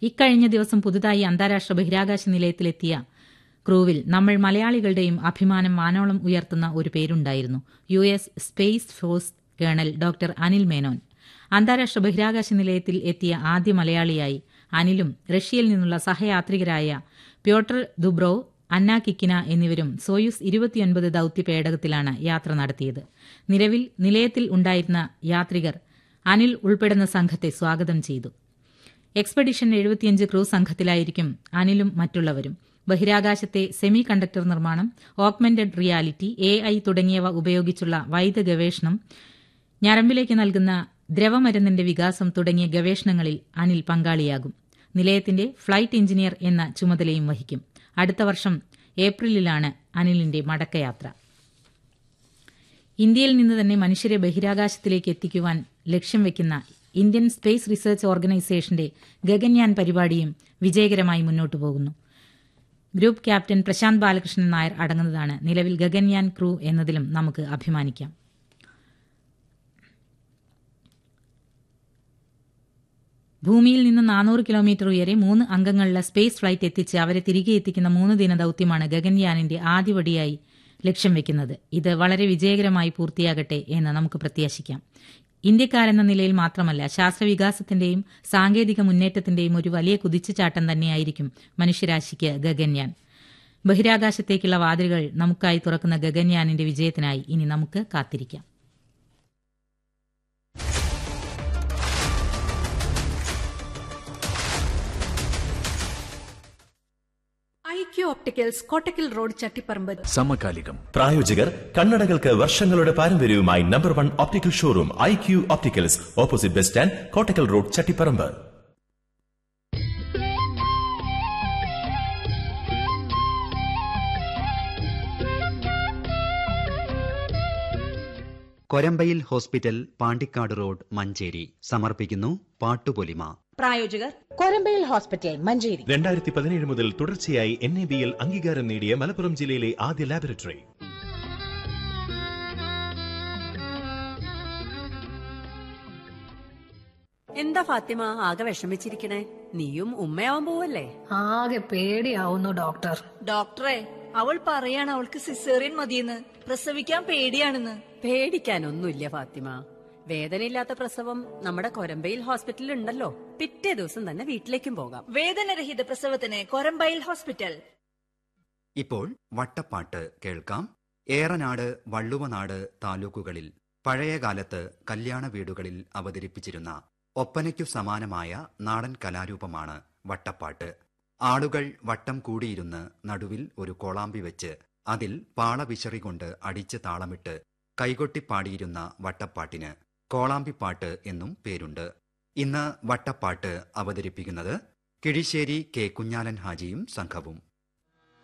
ഇക്കഴിഞ്ഞ ദിവസം പുതുതായി അന്താരാഷ്ട്ര ബഹിരാകാശ നിലയത്തിലെത്തിയ ക്രൂവിൽ നമ്മൾ മലയാളികളുടെയും അഭിമാനം വാനോളം ഉയർത്തുന്ന ഒരു പേരുണ്ടായിരുന്നു U S space force colonel doctor Anil Menon അന്താരാഷ്ട്ര ബഹിരാകാശ നിലയത്തിൽ എത്തിയ ആദ്യ മലയാളിയായി അനിലും റഷ്യയിൽ നിന്നുള്ള സഹയാത്രികരായ പ്യോട്ടർ ദുബ്രോവ് അന്ന കിക്കിന എന്നിവരും സോയുസ് ഇരുപത്തിയൊൻപത് ദൌത്യ പേടകത്തിലാണ് യാത്ര നടത്തിയത് നിലവിൽ നിലയത്തിൽ ഉണ്ടായിരുന്ന യാത്രികർ അനിൽ ഉൾപ്പെടുന്ന സംഘത്തെ സ്വാഗതം ചെയ്തു എക്സ്പെഡിഷൻ എഴുപത്തിയഞ്ച് ക്രൂ സംഘത്തിലായിരിക്കും അനിലും മറ്റുള്ളവരും ബഹിരാകാശത്തെ സെമി കണ്ടക്ടർ നിർമ്മാണം ഓഗ്മെന്റഡ് റിയാലിറ്റി എ ഐ തുടങ്ങിയവ ഉപയോഗിച്ചുള്ള വൈദ്യ ഗവേഷണം ഞരമ്പിലേക്ക് നൽകുന്ന ദ്രവമരുന്നിന്റെ വികാസം തുടങ്ങിയ ഗവേഷണങ്ങളിൽ അനിൽ പങ്കാളിയാകും നിലയത്തിന്റെ ഫ്ലൈറ്റ് എഞ്ചിനീയർ എന്ന ചുമതലയും വഹിക്കും അടുത്ത വർഷം ഏപ്രിലിലാണ് അനിലിന്റെ മടക്കയാത്ര ഇന്ത്യയിൽ നിന്ന് തന്നെ മനുഷ്യരെ ബഹിരാകാശത്തിലേക്ക് എത്തിക്കുവാൻ ലക്ഷ്യം വെക്കുന്ന ഇന്ത്യൻ സ്പേസ് റിസർച്ച് ഓർഗനൈസേഷന്റെ ഗഗൻയാൻ പരിപാടിയും വിജയകരമായി മുന്നോട്ടു പോകുന്നു ഗ്രൂപ്പ് ക്യാപ്റ്റൻ പ്രശാന്ത് ബാലകൃഷ്ണൻ നായർ അടങ്ങുന്നതാണ് നിലവിൽ ഗഗൻയാൻ ക്രൂ എന്നതിലും നമുക്ക് അഭിമാനിക്കാം ഭൂമിയിൽ നിന്ന് നാനൂറ് കിലോമീറ്റർ ഉയരെ മൂന്ന് അംഗങ്ങളുള്ള സ്പേസ് ഫ്ലൈറ്റ് എത്തിച്ച് അവരെ തിരികെ എത്തിക്കുന്ന മൂന്ന് ദിന ദൌത്യമാണ് ഗഗൻയാനിന്റെ ആദ്യപടിയായി ലക്ഷ്യം വെക്കുന്നത് ഇത് വളരെ വിജയകരമായി പൂർത്തിയാകട്ടെ എന്ന് നമുക്ക് പ്രത്യാശിക്കാം ഇന്ത്യക്കാരെന്ന നിലയിൽ മാത്രമല്ല ശാസ്ത്രവികാസത്തിന്റെയും സാങ്കേതിക മുന്നേറ്റത്തിന്റെയും ഒരു വലിയ കുതിച്ചുചാട്ടം തന്നെയായിരിക്കും മനുഷ്യരാശിക്ക് ഗഗൻയാൻ ബഹിരാകാശത്തേക്കുള്ള വാതിലുകൾ നമുക്കായി തുറക്കുന്ന ഗഗൻയാനിന്റെ വിജയത്തിനായി ഇനി നമുക്ക് കാത്തിരിക്കാം IQ opticals Kottakkal road Chattiparamba സമകാലികം പ്രായോജകർ കണ്ണടകൾക്ക് വർഷങ്ങളുടെ പാരമ്പര്യവുമായി number one optical showroom I Q opticals opposite bus stand Kottakkal road Chattiparamba Korambayil hospital Pandikkad road Manjeri സമർപ്പിക്കുന്നു പാട്ടുപൊലിമ പ്രായോജകർ കൊരമ്പയിൽ ഹോസ്പിറ്റൽ മഞ്ചേരി രണ്ടായിരത്തി പതിനേഴ് മുതൽ തുടർച്ചയായി എൻ എ ബിയിൽ അംഗീകാരം നേടിയ മലപ്പുറം ജില്ലയിലെ ആദ്യ ലാബറട്ടറി എന്താ ഫാത്തിമ ആകെ വിഷമിച്ചിരിക്കണേ നീയും ഉമ്മയാവാൻ പോവല്ലേ ആകെ പേടിയാവുന്നു ഡോക്ടർ ഡോക്ടറെ അവൾ പറയാണ് അവൾക്ക് സിസേറിയൻ മതിയെന്ന് പ്രസവിക്കാൻ പേടിയാണെന്ന് പേടിക്കാനൊന്നുമില്ല ഫാത്തിമ വേദനയില്ലാത്ത പ്രസവം നമ്മുടെ കൊരമ്പയിൽ ഹോസ്പിറ്റലിൽ ഉണ്ടല്ലോ പിറ്റേ ദിവസം തന്നെ വീട്ടിലേക്കും പോകാം വേദനരഹിത പ്രസവത്തിന് കൊരമ്പയിൽ ഹോസ്പിറ്റൽ ഇപ്പോൾ വട്ടപ്പാട്ട് കേൾക്കാം ഏറനാട് വള്ളുവനാട് താലൂക്കുകളിൽ പഴയകാലത്ത് കല്യാണ വീടുകളിൽ അവതരിപ്പിച്ചിരുന്ന ഒപ്പനയ്ക്കു സമാനമായ നാടൻ കലാരൂപമാണ് വട്ടപ്പാട്ട് ആളുകൾ വട്ടം കൂടിയിരുന്ന് നടുവിൽ ഒരു കോളാമ്പി വെച്ച് അതിൽ പാളവിശറി കൊണ്ട് അടിച്ച് താളമിട്ട് കൈകൊട്ടിപ്പാടിയിരുന്ന വട്ടപ്പാട്ടിന് കോളാമ്പിപ്പാട്ട് എന്നും പേരുണ്ട് ഇന്ന് വട്ടപ്പാട്ട് അവതരിപ്പിക്കുന്നത് കിഴിശ്ശേരി കെ കുഞ്ഞാലൻ ഹാജിയും സംഘവും